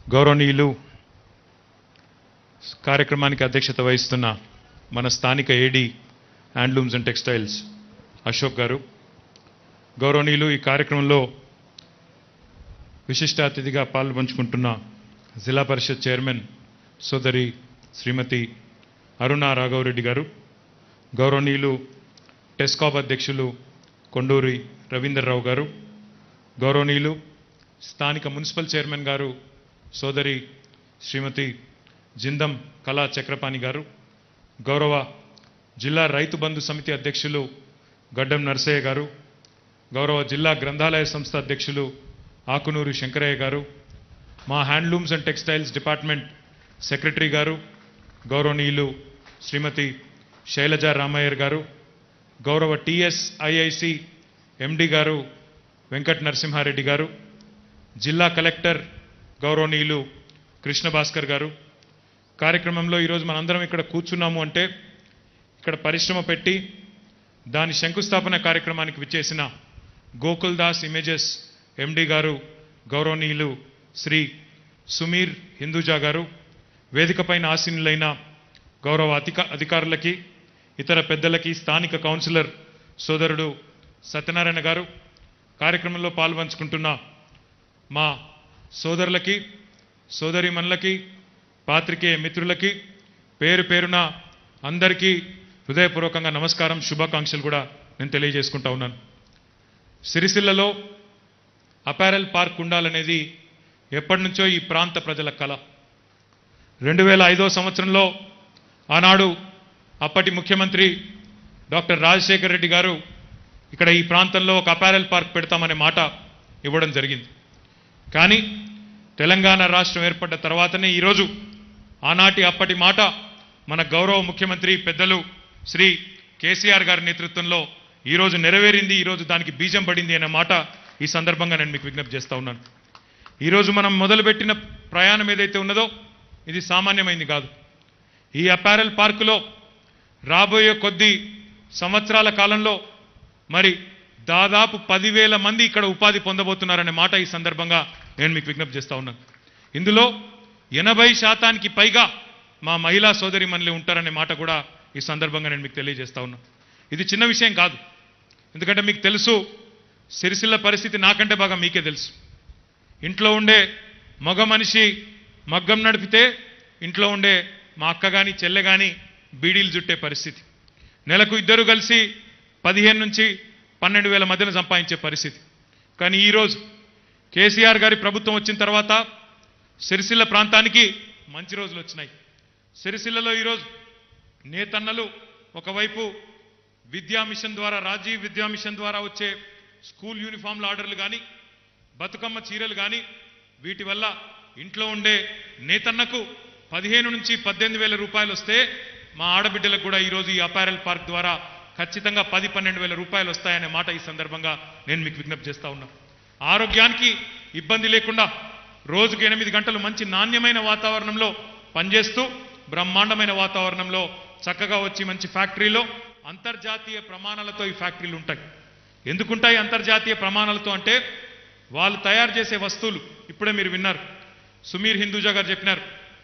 గౌరవనీయులు కార్యక్రమానికి అధ్యక్షత వహిస్తున్న మన స్థానిక AD handlooms and textiles Ashok garu గౌరవనీయులు ఈ కార్యక్రమంలో విశిష్ట అతిథిగా పాల్పంచుకుంటున్న జిల్లా పరిషత్ చైర్మన్ సోదరి శ్రీమతి అరుణ రాఘవరెడ్డి గారు గౌరవనీయులు టెస్కాప్ అధ్యక్షులు కొండూరి రవీందర్రావు గారు గౌరవనీయులు స్థానిక మున్సిపల్ చైర్మన్ గారు సోదరి శ్రీమతి జిందం కళా చక్రపాణి గారు గౌరవ జిల్లా రైతు బంధు సమితి అధ్యక్షులు గడ్డం నరసయ్య గారు గౌరవ జిల్లా గ్రంథాలయ సంస్థ అధ్యక్షులు ఆకునూరి శంకరయ్య గారు మా handlooms and textiles department secretary garu గౌరవనీయులు శ్రీమతి శైలజ రామయ్యర్ గారు గౌరవ టిఎస్ఐఐసి ఎండి గారు వెంకట్ నరసింహారెడ్డి గారు జిల్లా కలెక్టర్ గౌరవనీయులు కృష్ణ భాస్కర్ గారు కార్యక్రమంలో ఈరోజు మనందరం ఇక్కడ కూర్చున్నాము అంటే ఇక్కడ పరిశ్రమ పెట్టి దాని శంకుస్థాపన కార్యక్రమానికి విచ్చేసిన గోకుల్ దాస్ ఇమేజెస్ ఎండి గారు గౌరవనీయులు శ్రీ సుమీర్ హిందూజా గారు వేదికపైన ఆసీనులైన గౌరవ అధిక అధికారులకి ఇతర పెద్దలకి స్థానిక కౌన్సిలర్ సోదరుడు సత్యనారాయణ గారు కార్యక్రమంలో పాల్పంచుకుంటున్న మా సోదరులకి సోదరిమణులకి పాత్రికేయ మిత్రులకి పేరు పేరున అందరికీ హృదయపూర్వకంగా నమస్కారం శుభాకాంక్షలు కూడా నేను తెలియజేసుకుంటా ఉన్నాను సిరిసిల్లలో అపారెల్ పార్క్ ఉండాలనేది ఎప్పటి నుంచో ఈ ప్రాంత ప్రజల కళ రెండు వేల ఐదో సంవత్సరంలో ఆనాడు అప్పటి ముఖ్యమంత్రి డాక్టర్ రాజశేఖర్ రెడ్డి గారు ఇక్కడ ఈ ప్రాంతంలో ఒక అపారెల్ పార్క్ పెడతామనే మాట ఇవ్వడం జరిగింది కానీ తెలంగాణ రాష్ట్రం ఏర్పడ్డ తర్వాతనే ఈరోజు ఆనాటి అప్పటి మాట మన గౌరవ ముఖ్యమంత్రి పెద్దలు శ్రీ కేసీఆర్ గారి నేతృత్వంలో ఈరోజు నెరవేరింది ఈరోజు దానికి బీజం పడింది అనే మాట ఈ సందర్భంగా నేను మీకు విజ్ఞప్తి చేస్తా ఉన్నాను ఈరోజు మనం మొదలుపెట్టిన ప్రయాణం ఏదైతే ఉన్నదో ఇది సామాన్యమైంది కాదు ఈ అపారెల్ పార్కులో రాబోయే కొద్ది సంవత్సరాల కాలంలో మరి దాదాపు పదివేల మంది ఇక్కడ ఉపాధి పొందబోతున్నారనే మాట ఈ సందర్భంగా నేను మీకు విజ్ఞప్తి చేస్తా ఉన్నాను ఇందులో ఎనభై శాతానికి పైగా మా మహిళా సోదరి మనలే ఉంటారనే మాట కూడా ఈ సందర్భంగా నేను మీకు తెలియజేస్తా ఉన్నా ఇది చిన్న విషయం కాదు ఎందుకంటే మీకు తెలుసు సిరిసిల్ల పరిస్థితి నాకంటే బాగా మీకే తెలుసు ఇంట్లో ఉండే మగ మనిషి మగ్గం నడిపితే ఇంట్లో ఉండే మా అక్క కానీ చెల్లె కానీ బీడీలు జుట్టే పరిస్థితి నెలకు ఇద్దరు కలిసి పదిహేను నుంచి పన్నెండు వేల మధ్యన సంపాదించే పరిస్థితి కానీ ఈరోజు కేసీఆర్ గారి ప్రభుత్వం వచ్చిన తర్వాత సిరిసిల్ల ప్రాంతానికి మంచి రోజులు వచ్చినాయి సిరిసిల్లలో ఈరోజు నేతన్నలు ఒకవైపు విద్యా మిషన్ ద్వారా రాజీవ్ విద్యా మిషన్ ద్వారా వచ్చే స్కూల్ యూనిఫామ్ల ఆర్డర్లు కానీ బతుకమ్మ చీరలు కానీ వీటి వల్ల ఇంట్లో ఉండే నేతన్నకు పదిహేను నుంచి పద్దెనిమిది వేల రూపాయలు వస్తే మా ఆడబిడ్డలకు కూడా ఈరోజు ఈ అపారెల్ పార్క్ ద్వారా ఖచ్చితంగా పది పన్నెండు వేల రూపాయలు వస్తాయనే మాట ఈ సందర్భంగా నేను మీకు విజ్ఞప్తి చేస్తా ఉన్నా ఆరోగ్యానికి ఇబ్బంది లేకుండా రోజుకు ఎనిమిది గంటలు మంచి నాణ్యమైన వాతావరణంలో పనిచేస్తూ బ్రహ్మాండమైన వాతావరణంలో చక్కగా వచ్చి మంచి ఫ్యాక్టరీలో అంతర్జాతీయ ప్రమాణాలతో ఈ ఫ్యాక్టరీలు ఉంటాయి ఎందుకుంటాయి అంతర్జాతీయ ప్రమాణాలతో అంటే వాళ్ళు తయారు చేసే వస్తువులు ఇప్పుడే మీరు విన్నారు సుమీర్ హిందూజా గారు చెప్పినారు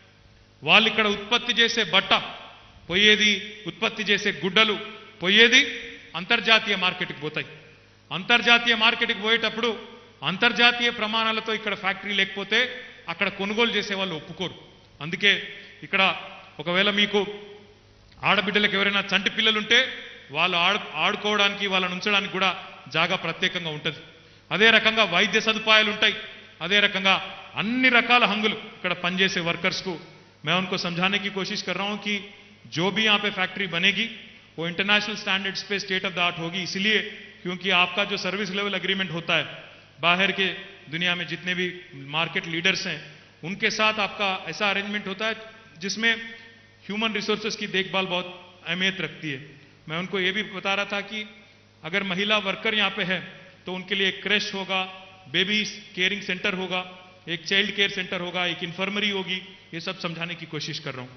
వాళ్ళు ఇక్కడ ఉత్పత్తి చేసే బట్ట పోయేది ఉత్పత్తి చేసే గుడ్డలు పోయేది అంతర్జాతీయ మార్కెట్కి పోతాయి అంతర్జాతీయ మార్కెట్కి పోయేటప్పుడు అంతర్జాతీయ ప్రమాణాలతో ఇక్కడ ఫ్యాక్టరీ లేకపోతే అక్కడ కొనుగోలు చేసే వాళ్ళు ఒప్పుకోరు అందుకే ఇక్కడ ఒకవేళ మీకు ఆడబిడ్డలకు ఎవరైనా చంటి పిల్లలుంటే వాళ్ళు ఆడు ఆడుకోవడానికి వాళ్ళని ఉంచడానికి కూడా జాగా ప్రత్యేకంగా ఉంటుంది అదే రకంగా వైద్య సదుపాయాలు ఉంటాయి అదే రకంగా అన్ని రకాల హంగులు ఇక్కడ పనిచేసే వర్కర్స్కు मैं उनको समझाने की कोशिश कर रहा हूं कि जो भी यहाँ पे फैक्ट्री बनेगी वो इंटरनेशनल स्टैंडर्ड्स पे स्टेट ऑफ द आर्ट होगी इसलिए क्योंकि आपका जो सर्विस लेवल एग्रीमेंट होता है बाहर के दुनिया में जितने भी मार्केट लीडर्स हैं उनके साथ आपका ऐसा अरेंजमेंट होता है जिसमें ह्यूमन रिसोर्सेज की देखभाल बहुत अहमियत रखती है मैं उनको ये भी बता रहा था कि अगर महिला वर्कर यहाँ पे है तो उनके लिए एक क्रेश होगा बेबी केयरिंग सेंटर होगा एक चाइल्ड केयर सेंटर होगा एक इन्फर्मरी होगी ये सब समझाने की कोशिश कर रहा हूं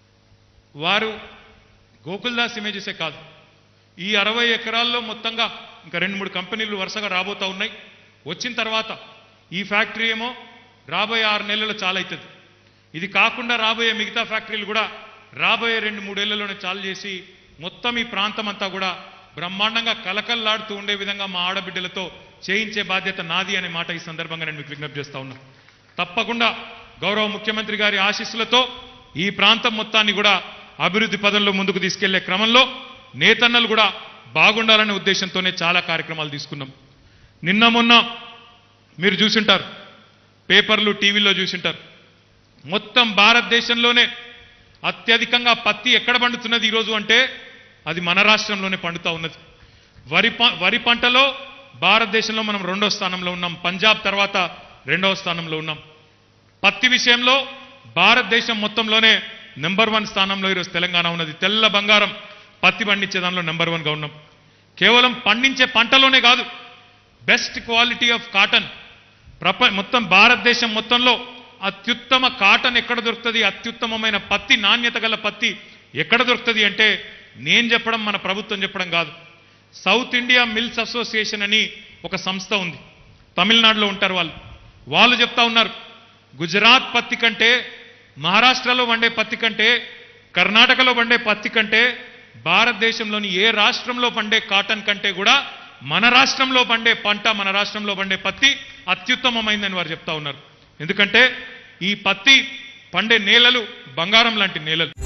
వారు గోకుల్దాస్ ఇమేజెసే కాదు ఈ అరవై ఎకరాల్లో మొత్తంగా ఇంకా రెండు మూడు కంపెనీలు వరుసగా రాబోతా ఉన్నాయి వచ్చిన తర్వాత ఈ ఫ్యాక్టరీ ఏమో రాబోయే ఆరు నెలల్లో చాలా అవుతుంది ఇది కాకుండా రాబోయే మిగతా ఫ్యాక్టరీలు కూడా రాబోయే రెండు మూడేళ్లలోనే చాలు చేసి మొత్తం ఈ ప్రాంతం అంతా కూడా బ్రహ్మాండంగా కలకల్లాడుతూ ఉండే విధంగా మా ఆడబిడ్డలతో చేయించే బాధ్యత నాది అనే మాట ఈ సందర్భంగా నేను మీకు విజ్ఞప్తి చేస్తా ఉన్నా తప్పకుండా గౌరవ ముఖ్యమంత్రి గారి ఆశీస్సులతో ఈ ప్రాంతం మొత్తాన్ని కూడా అభివృద్ధి పదంలో ముందుకు తీసుకెళ్లే క్రమంలో నేతన్నలు కూడా బాగుండాలనే ఉద్దేశంతోనే చాలా కార్యక్రమాలు తీసుకున్నాం నిన్న మొన్న మీరు చూసింటారు పేపర్లు టీవీలో చూసింటారు మొత్తం భారతదేశంలోనే అత్యధికంగా పత్తి ఎక్కడ పండుతున్నది ఈరోజు అంటే అది మన రాష్ట్రంలోనే పండుతా ఉన్నది వరి ప- వరి పంటలో భారతదేశంలో మనం రెండో స్థానంలో ఉన్నాం పంజాబ్ తర్వాత రెండవ స్థానంలో ఉన్నాం పత్తి విషయంలో భారతదేశం మొత్తంలోనే నెంబర్ వన్ స్థానంలో ఈరోజు తెలంగాణ ఉన్నది తెల్ల బంగారం పత్తి పండించే దానిలో నెంబర్ వన్గా ఉన్నాం కేవలం పండించే పంటలోనే కాదు బెస్ట్ క్వాలిటీ ఆఫ్ కాటన్ ప్రప మొత్తం భారతదేశం మొత్తంలో అత్యుత్తమ కాటన్ ఎక్కడ దొరుకుతుంది అత్యుత్తమమైన పత్తి నాణ్యత గల పత్తి ఎక్కడ దొరుకుతుంది అంటే నేను చెప్పడం మన ప్రభుత్వం చెప్పడం కాదు సౌత్ ఇండియా మిల్స్ అసోసియేషన్ అని ఒక సంస్థ ఉంది తమిళనాడులో ఉంటారు వాళ్ళు వాళ్ళు చెప్తా ఉన్నారు గుజరాత్ పత్తి కంటే మహారాష్ట్రలో పండే పత్తి కంటే కర్ణాటకలో పండే పత్తి కంటే భారతదేశంలోని ఏ రాష్ట్రంలో పండే కాటన్ కంటే కూడా మన రాష్ట్రంలో పండే పంట మన రాష్ట్రంలో పండే పత్తి అత్యుత్తమమైందని వారు చెప్తా ఉన్నారు ఎందుకంటే ఈ పత్తి పండే నేలలు బంగారం లాంటి నేలలు